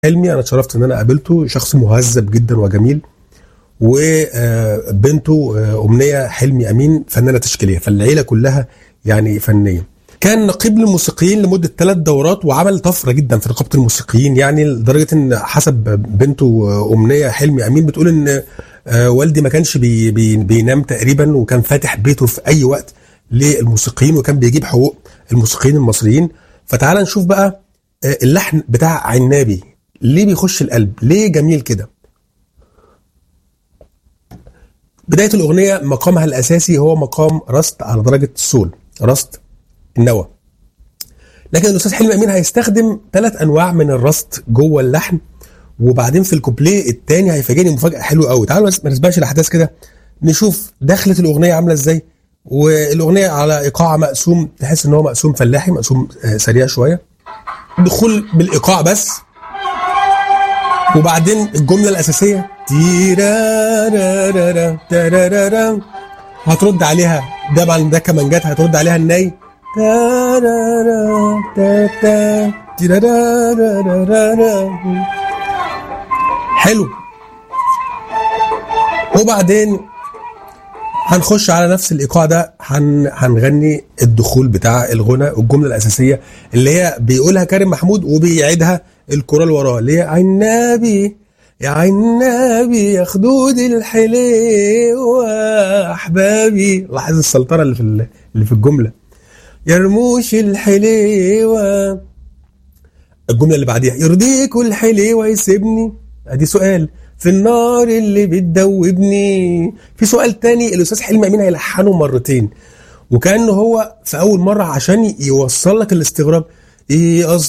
حلمي انا اتشرفت ان انا قابلته شخص مهذب جدا وجميل وبنته امنيه حلمي امين فنانه تشكيليه فالعيله كلها يعني فنيه كان نقيب للموسيقيين لمده ثلاث دورات وعمل طفره جدا في نقابه الموسيقيين يعني لدرجه ان حسب بنته امنيه حلمي امين بتقول ان والدي ما كانش بي بي بينام تقريبا وكان فاتح بيته في اي وقت للموسيقيين وكان بيجيب حقوق الموسيقيين المصريين فتعال نشوف بقى اللحن بتاع عنابي ليه بيخش القلب ليه جميل كده بداية الأغنية مقامها الأساسي هو مقام رست على درجة السول رست النوى لكن الأستاذ حلمي أمين هيستخدم ثلاث أنواع من الرست جوه اللحن وبعدين في الكوبليه الثاني هيفاجئني مفاجأة حلوة قوي تعالوا ما نسبقش الأحداث كده نشوف دخلة الأغنية عاملة إزاي والأغنية على إيقاع مقسوم تحس إن هو مقسوم فلاحي مقسوم سريع شوية دخول بالإيقاع بس وبعدين الجملة الأساسية تيرارارارا تارارارا هترد عليها ده مع ده كمانجات هترد عليها الناي تارارا تاتا تيرارارارا حلو وبعدين هنخش على نفس الايقاع ده هن هنغني الدخول بتاع الغنى الجمله الاساسيه اللي هي بيقولها كريم محمود وبيعيدها الكورال وراه اللي هي عنابي يا عنابي يا خدود الحليوه احبابي لاحظ السلطنه اللي في اللي في الجمله يا رموش الحليوه الجمله اللي بعديها يرضيكوا الحليوه يسيبني ادي سؤال في النار اللي بتدوبني في سؤال تاني الاستاذ حلمي امين هيلحنه مرتين وكانه هو في اول مره عشان يوصل لك الاستغراب ايه قصد